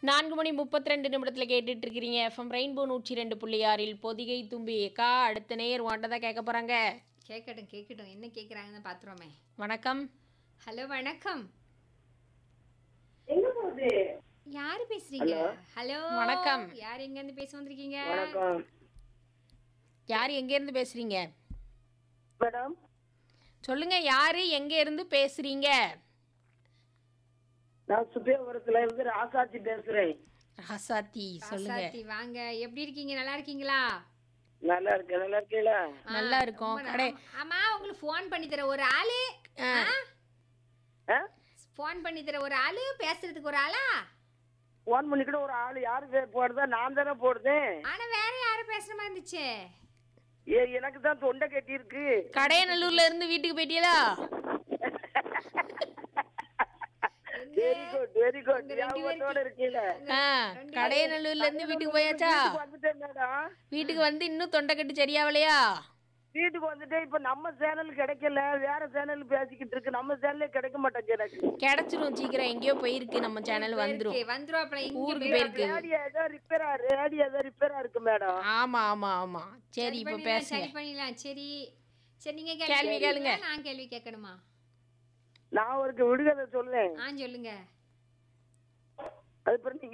நான்கு மணி முப்பத்தி ரெண்டு நிமிடத்தில் கேட்டுட்டு இருக்கிறீங்க எஃப்எம் ரெயின்போ நூற்றி ரெண்டு புள்ளி ஆறில் பொதிகை தும்பி அக்கா அடுத்த நேர் உன்கிட்ட தான் கேட்க போகிறாங்க கேட்கட்டும் கேட்கட்டும் என்ன கேட்குறாங்கன்னு பார்த்துருவோமே வணக்கம் ஹலோ வணக்கம் எங்க போகுது யாரு பேசுறீங்க ஹலோ வணக்கம். யார் எங்க இருந்து பேச வந்திருக்கீங்க வணக்கம் யார் எங்கேருந்து பேசுகிறீங்க மேடம் சொல்லுங்க யார் எங்கேருந்து பேசுகிறீங்க நான் சுப்பியபுரத்துல இருந்து ராசாத்தி பேசுறேன் ராசாத்தி சொல்லுங்க ராசாத்தி வாங்க எப்படி இருக்கீங்க நல்லா இருக்கீங்களா நல்லா இருக்கேன் நல்லா இருக்கீங்களா ஆ, நல்லா இருக்கோம். ரொம்ப கடை- நா- ஆமா உங்களுக்கு ஃபோன் பண்ணி தர ஒரு ஆளு ஆ. ஆ? ஃபோன் பண்ணி தர ஒரு ஆளு பேசுறதுக்கு ஒரு ஆளா போன் பண்ணிக்கிட்டு ஒரு ஆள் யாரு பேர் போடுதா நான் தானே போடுதேன் ஆனா வேற யாரும் பேசுற மாதிரி இருந்துச்சு ஏ எனக்கு தான் தொண்டை கட்டி இருக்கு கடையநல்லூர்ல இருந்து வீட்டுக்கு போயிட்டீங்களா வெரி குட் வெரி குட் உங்க ரெண்டு ஞாபகத்தோட இருக்கீல ஆ கடையநல்லூர்ல இருந்து வீட்டுக்கு போயாச்சா வந்துட்டேன் மேடம் வீட்டுக்கு வந்து இன்னும் தொண்டை கட்டு சரியாவலையா வீட்டுக்கு வந்துட்டேன் இப்ப நம்ம சேனல் கிடைக்கல வேற சேனல் பேசிக்கிட்டு இருக்கு நம்ம சேனலே கிடைக்க மாட்டேங்குது எனக்கு கிடைச்சிரும் சீக்கிரம் எங்கேயோ போயிருக்கு நம்ம சேனல் வந்துரும் இருக்கு, வந்துரும் அப்புறம் இங்க ஊருக்கு போய் போயிருக்கு ரேடியோ ஏதோ ரிப்பேரா ரேடியோ ஏதோ ரிப்பேரா இருக்கு மேடம் ஆமா ஆமா ஆமா சரி சரி இப்ப பண்ணிடலாம், பேசுங்க சரி பண்ணிடலாம் சரி சரி நீங்க கேள்வி கேள்வி கேளுங்க. கேளுங்க நான் கேள்வி கேட்கணுமா நான் ஒரு விடுகதை சொல்லுவேன் ஆ சொல்லுங்க அது பிறகு நீங்க